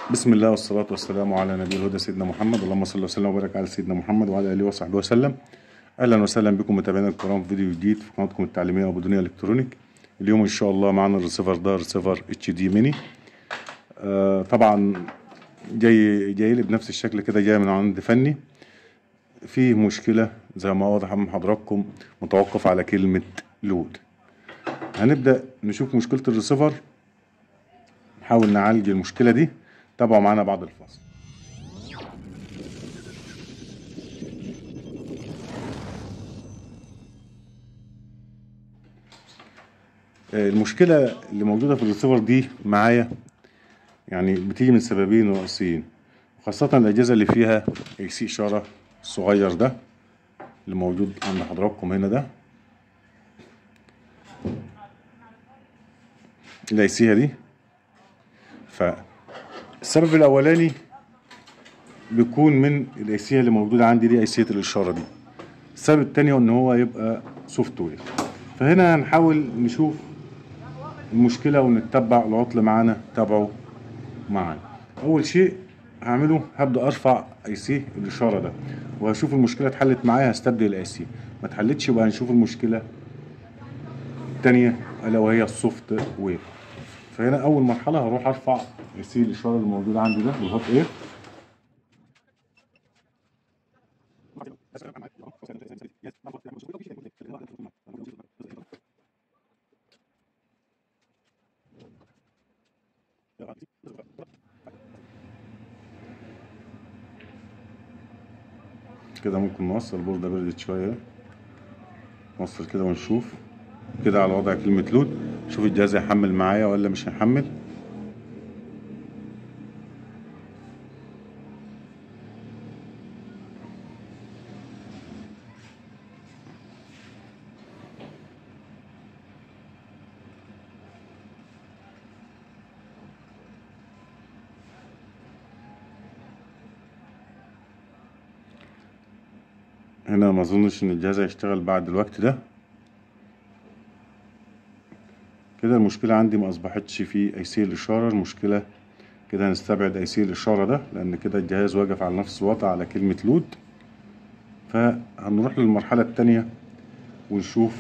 بسم الله والصلاة والسلام على نبي الهدى سيدنا محمد اللهم صل وسلم وبارك على سيدنا محمد وعلى آله وصحبه وسلم أهلا وسهلا بكم متابعينا الكرام في فيديو جديد في قناتكم التعليمية أبو دنيا إلكترونيك اليوم إن شاء الله معنا الريسيفر ده ريسيفر اتش دي ميني آه طبعا جاي جاي لي بنفس الشكل كده جاي من عند فني فيه مشكلة زي ما واضح من حضراتكم متوقف على كلمة لود هنبدأ نشوف مشكلة الريسيفر نحاول نعالج المشكلة دي تابعوا معانا بعد الفاصل آه، المشكلة اللي موجودة في الريسيفر دي معايا يعني بتيجي من سببين رئيسيين خاصة الأجهزة اللي فيها اي سي إشارة الصغير ده اللي موجود عند حضراتكم هنا ده الاي سي دي فالسبب الأولاني بيكون من الايسيه اللي موجودة عندي دي ايسيه الإشارة دي السبب التاني هو إن هو يبقى سوفت وير فهنا هنحاول نشوف المشكلة ونتبع العطل معانا تابعه معانا أول شيء هعمله هبدأ أرفع اي سي الإشارة ده وهشوف المشكلة اتحلت معايا هستبدل الاي سي ما اتحلتش يبقى هنشوف المشكلة التانية ألا وهي السوفت وير فهنا أول مرحلة هروح أرفع اي سي الإشارة اللي موجودة عندي ده بالهوت اير كده ممكن نوصل البوردة بردت شوية نوصل كده ونشوف كده على وضع كلمة لود شوف الجهاز هيحمل معايا ولا مش هيحمل هنا ما اظنش ان الجهاز هيشتغل بعد الوقت ده كده المشكلة عندي ما اصبحتش في اي سي الاشارة المشكلة كده هنستبعد اي سي الاشارة ده لان كده الجهاز واقف على نفس الوضع على كلمة لود فهنروح للمرحلة التانية ونشوف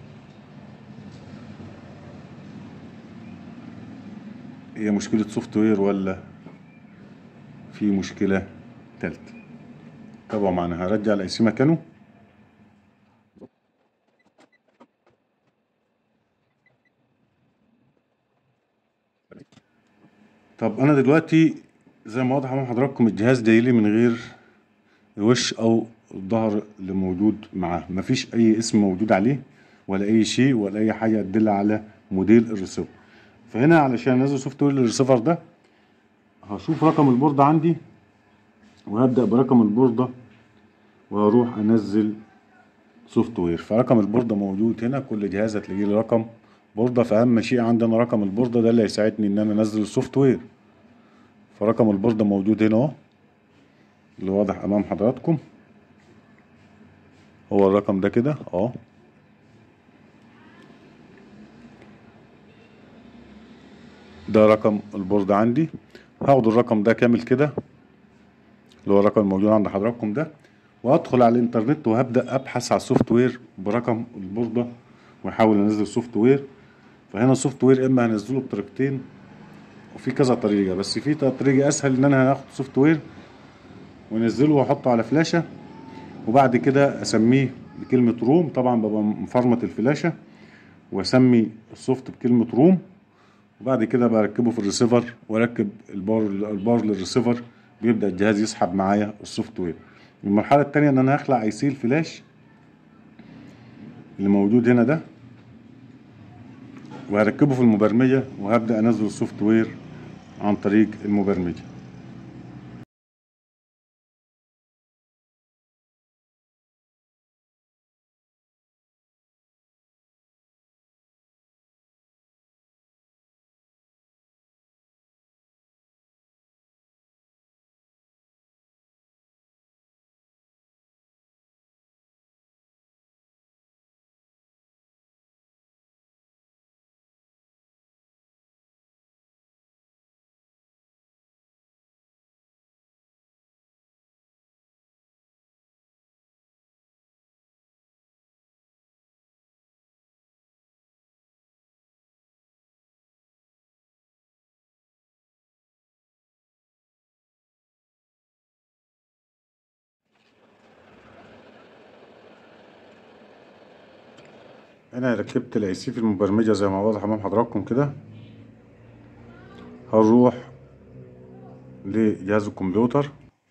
هي مشكلة سوفت وير ولا في مشكلة تالتة تابعوا معانا هرجع الاي سي مكانه طب انا دلوقتي زي ما واضح امام حضراتكم الجهاز جايلي من غير الوش او الظهر اللي موجود معاه مفيش اي اسم موجود عليه ولا اي شيء ولا اي حاجه تدل على موديل الريسيفر فهنا علشان انزل سوفت وير الريسيفر ده هشوف رقم البوردة عندي وهبدأ برقم البوردة وهروح انزل سوفت وير فرقم البوردة موجود هنا كل جهاز هتلاقي لي رقم بوردة فأهم شيء عندنا رقم البوردة ده اللي هيساعدني إن أنا أنزل السوفت وير فرقم البوردة موجود هنا أهو اللي واضح أمام حضراتكم هو الرقم ده كده أهو ده رقم البوردة عندي هاخد الرقم ده كامل كده اللي هو الرقم الموجود عند حضراتكم ده وهدخل على الانترنت وهبدأ أبحث على السوفت وير برقم البوردة واحاول انزل سوفت وير فهنا السوفت وير اما هنزله بطريقتين وفي كذا طريقه بس في طريقه اسهل ان انا هاخد سوفت وير وانزله واحطه على فلاشه وبعد كده اسميه بكلمه روم طبعا ببقى مفرمت الفلاشه واسمي السوفت بكلمه روم وبعد كده بركبه في الريسيفر واركب البار البار للريسيفر بيبدا الجهاز يسحب معايا السوفت وير المرحله الثانيه ان انا هخلع اي سي الفلاش اللي موجود هنا ده وهركبه في المبرمجة وهبدأ أنزل السوفت وير عن طريق المبرمجة انا ركبت الاي سي في المبرمجه زي ما واضح امام حضراتكم كده هنروح لجهاز الكمبيوتر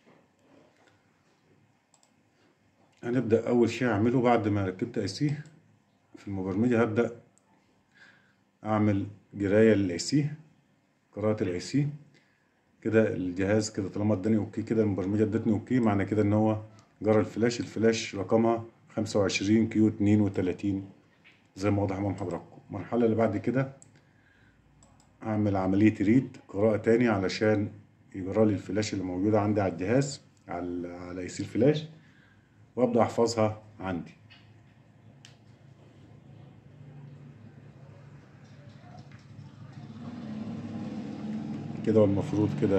هنبدا اول شيء اعمله بعد ما ركبت اي سي في المبرمجه هبدا اعمل قرايه للاي سي قراءه الاي سي كده الجهاز كده طالما اداني اوكي كده المبرمجه ادتني اوكي معنى كده ان هو جرى الفلاش الفلاش رقمها خمسة وعشرين كيو اتنين وتلاتين زي ما واضح امام حضراتكم المرحله اللي بعد كده اعمل عمليه ريد قراءه تاني علشان يجرى لي الفلاش اللي موجوده عندي على الجهاز على على اي سي الفلاش وابدا احفظها عندي كده والمفروض كده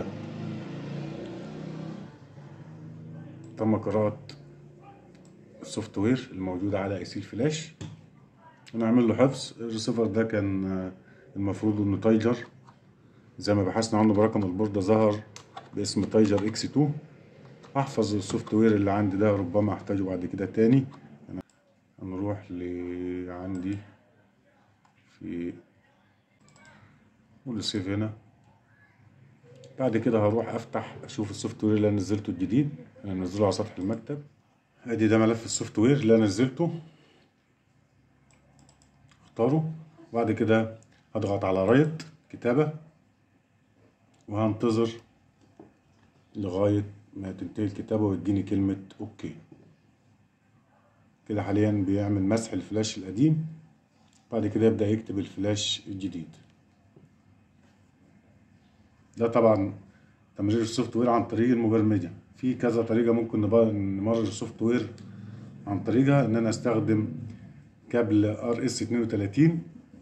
تم قراءة السوفت وير الموجود على اي سي الفلاش ونعمل له حفظ الريسيفر ده كان المفروض انه تايجر زي ما بحثنا عنه برقم البوردة ظهر باسم تايجر اكس 2 احفظ السوفت وير اللي عندي ده ربما احتاجه بعد كده تاني هنروح ل عندي في قول سيف هنا بعد كده هروح افتح اشوف السوفت وير اللي انا نزلته الجديد انا منزله على سطح المكتب ادي ده ملف السوفت وير اللي انا نزلته اختاره وبعد كده هضغط على رايت كتابة وهنتظر لغاية ما تنتهي الكتابة ويديني كلمة اوكي كده حاليا بيعمل مسح الفلاش القديم بعد كده يبدأ يكتب الفلاش الجديد ده طبعا تمرير السوفت وير عن طريق المبرمجة في كذا طريقة ممكن نمرر السوفت وير عن طريقها ان انا استخدم كابل ار اس 32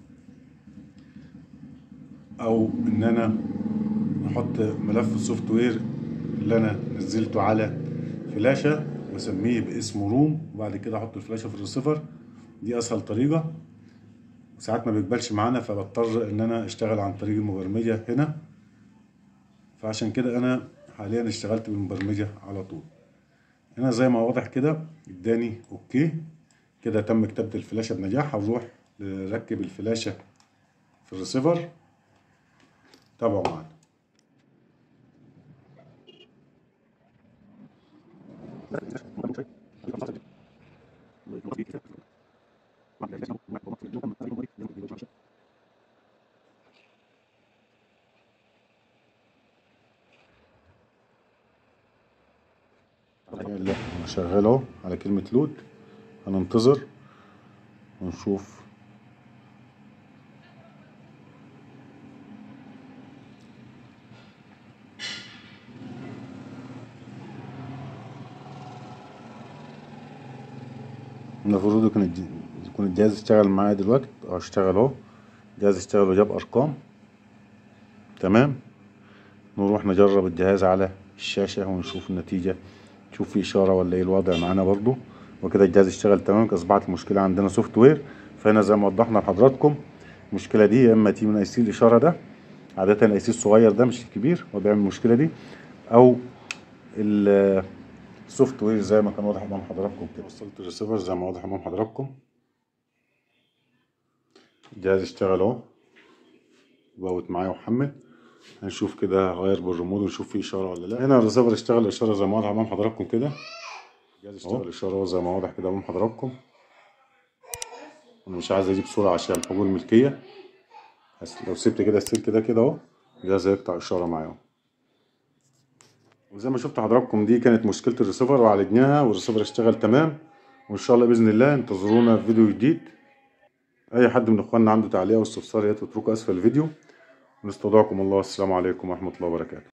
او ان انا احط ملف السوفت وير اللي انا نزلته على فلاشة واسميه باسم روم وبعد كده احط الفلاشة في الريسيفر دي اسهل طريقة وساعات ما بيقبلش معانا فبضطر ان انا اشتغل عن طريق المبرمجة هنا فعشان كده انا حاليا اشتغلت بالمبرمجة على طول هنا زي ما واضح كده اداني اوكي كده تم كتابة الفلاشة بنجاح هنروح نركب الفلاشة في الريسيفر تابعوا معانا لا شغال اهو على كلمة لود هننتظر ونشوف المفروض يكون يكون الجهاز اشتغل معايا دلوقتي اه اشتغل اهو الجهاز اشتغل وجاب ارقام تمام نروح نجرب الجهاز على الشاشة ونشوف النتيجة نشوف في اشارة ولا ايه الوضع معانا برضو وكده الجهاز اشتغل تمام اصبحت المشكلة عندنا سوفت وير فهنا زي ما وضحنا لحضراتكم المشكلة دي يا اما تيجي من اي سي الاشارة ده عادة الاي سي الصغير ده مش الكبير هو بيعمل المشكلة دي او السوفت وير زي ما كان واضح امام حضراتكم كده وصلت الريسيفر زي ما واضح امام حضراتكم الجهاز اشتغل اهو بوت معايا وحمل هنشوف كده هغير بالريموت ونشوف فيه اشاره ولا لا هنا الريسيفر اشتغل الاشاره زي ما واضح امام حضراتكم كده الجهاز اشتغل الاشاره زي ما واضح كده امام حضراتكم انا مش عايز اجيب صوره عشان حقوق الملكيه بس لو سبت كده السلك ده كده اهو الجهاز هيقطع اشاره معايا اهو وزي ما شفت حضراتكم دي كانت مشكله الريسيفر وعالجناها والريسيفر اشتغل تمام وان شاء الله باذن الله انتظرونا في فيديو جديد اي حد من اخواننا عنده تعليق او استفسار يا ريت تتركوا اسفل الفيديو نستودعكم الله السلام عليكم ورحمه الله وبركاته